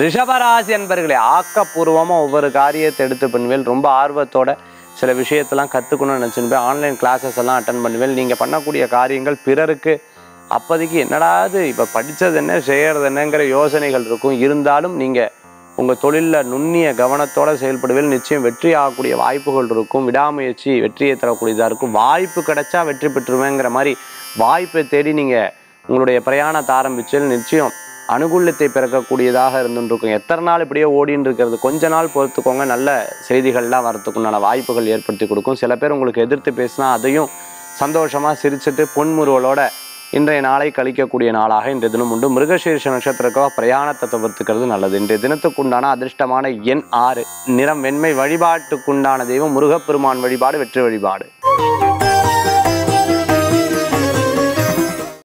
ரிஷபராசி என்பர்களே ஆக்கப்பூர்வமாக ஒவ்வொரு காரியத்தை எடுத்து பண்ணுவேன் ரொம்ப ஆர்வத்தோட சில விஷயத்தெல்லாம் கற்றுக்கணும்னு நினச்சின்னு போய் ஆன்லைன் கிளாஸஸ் எல்லாம் அட்டன் பண்ணுவேன் நீங்கள் பண்ணக்கூடிய காரியங்கள் பிறருக்கு அப்போதைக்கு என்னடாது இப்போ படித்தது என்ன செய்கிறது என்னங்கிற யோசனைகள் இருக்கும் இருந்தாலும் நீங்கள் உங்கள் தொழிலில் நுண்ணிய கவனத்தோடு செயல்படுவேல் நிச்சயம் வெற்றி ஆகக்கூடிய வாய்ப்புகள் இருக்கும் விடாமுயற்சி வெற்றியை தரக்கூடியதாக இருக்கும் வாய்ப்பு கிடைச்சா வெற்றி பெற்றுருவேங்கிற மாதிரி வாய்ப்பை தேடி நீங்கள் உங்களுடைய பிரயாணத்தை ஆரம்பிச்சு நிச்சயம் அனுகூலத்தை பிறக்கக்கூடியதாக இருந்துருக்கும் எத்தனை நாள் இப்படியே ஓடின்னு இருக்கிறது கொஞ்ச நாள் பொறுத்துக்கோங்க நல்ல செய்திகள்லாம் வரத்துக்குண்டான வாய்ப்புகள் ஏற்படுத்தி கொடுக்கும் சில பேர் உங்களுக்கு எதிர்த்து பேசினா அதையும் சந்தோஷமாக சிரிச்சிட்டு பொன்முறுவலோட இன்றைய நாளை கழிக்கக்கூடிய நாளாக இன்றைய தினம் உண்டு மிருகசீர்ஷ நட்சத்திரக்கோ பிரயாணத்தை தவிர்த்துக்கிறது நல்லது இன்றைய தினத்துக்குண்டான அதிர்ஷ்டமான எண் ஆறு நிறம் வெண்மை வழிபாட்டுக்குண்டான தெய்வம் முருகப்பெருமான் வழிபாடு வெற்றி வழிபாடு